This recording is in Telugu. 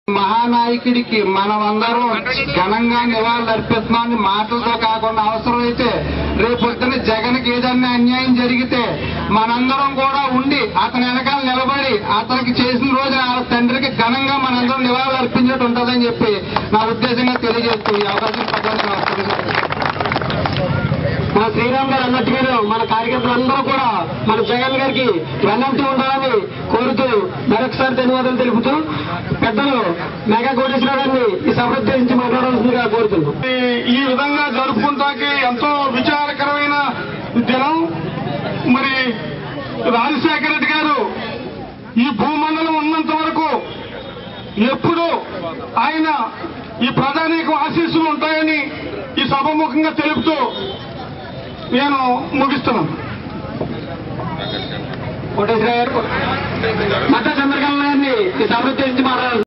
మహానాయకుడికి మనమందరం ఘనంగా నివాళులు అర్పిస్తున్నామని మాటలతో కాకుండా అవసరమైతే రేపొద్దున జగన్కి ఏదన్నా అన్యాయం జరిగితే మనందరం కూడా ఉండి అతని వెనకాల నిలబడి అతనికి చేసిన రోజు ఆ తండ్రికి ఘనంగా మనందరం నివాళులు అర్పించినట్టు ఉంటుందని చెప్పి నా ఉద్దేశంగా తెలియజేస్తూ ఈ అవకాశం పడ్డానికి మన శ్రీరామ్ గారు అన్నట్టుగానే మన కార్యకర్తలందరూ కూడా మన జగన్ గారికి వెన్నంటి ఉండాలని కోరుతూ మరొకసారి ధన్యవాదాలు తెలుపుతూ పెద్దలు మెగా కోటేశ్వర గారిని ఈ సభ ఉద్దేశించి మాట్లాడవలసిందిగా కోరుతున్నాం ఈ- ఈ విధంగా జరుపుకుంటాకి ఎంతో విచారకరమైన దినం మరి రాజశేఖర రెడ్డి గారు ఈ భూమండలం ఉన్నంత వరకు ఎప్పుడు ఆయన ఈ ప్రధానికు ఆశీస్సులు ఉంటాయని ఈ సభముఖంగా తెలుపుతూ నేను ముగిస్తున్నాను కోటేశ్వర గారు మత చంద్రకళ గారిని ఈ సభ ఉద్దేశించి మాట్లాడారు